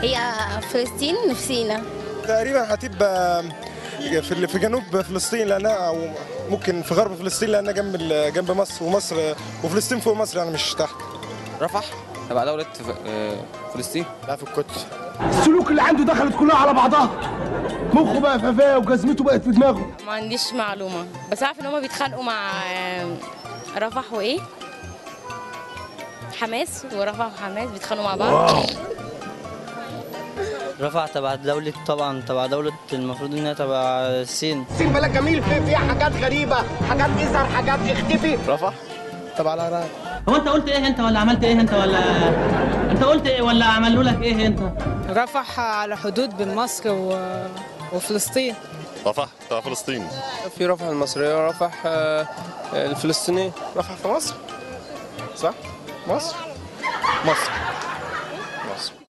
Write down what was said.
هي فلسطين في سينا تقريبا هتبقى في في جنوب فلسطين لانها او ممكن في غرب فلسطين لانها جنب ال- جنب مصر ومصر وفلسطين فوق مصر يعني مش تحت رفح تبع دولة ف- آه، فلسطين لا في القدس السلوك اللي عنده دخلت كلها على بعضها مخه بقى في قفاه وجزمته بقت في دماغه ما عنديش معلومة بس عارف ان هما بيتخانقوا مع آم، رفح وايه حماس ورفح وحماس بيتخانقوا مع بعض رفع تبع دولة طبعا تبع دولة المفروض انها تبع الصين سين بلد جميل في فيها حاجات غريبة حاجات تظهر حاجات تختفي رفح تبع العراق هو انت قلت ايه انت ولا عملت ايه انت ولا انت قلت ايه ولا عملوا لك ايه انت رفح على حدود بين مصر و... وفلسطين رفح تبع فلسطين في رفح المصرية ورفح آه، الفلسطيني رفح في مصر صح؟ مصر؟ مصر مصر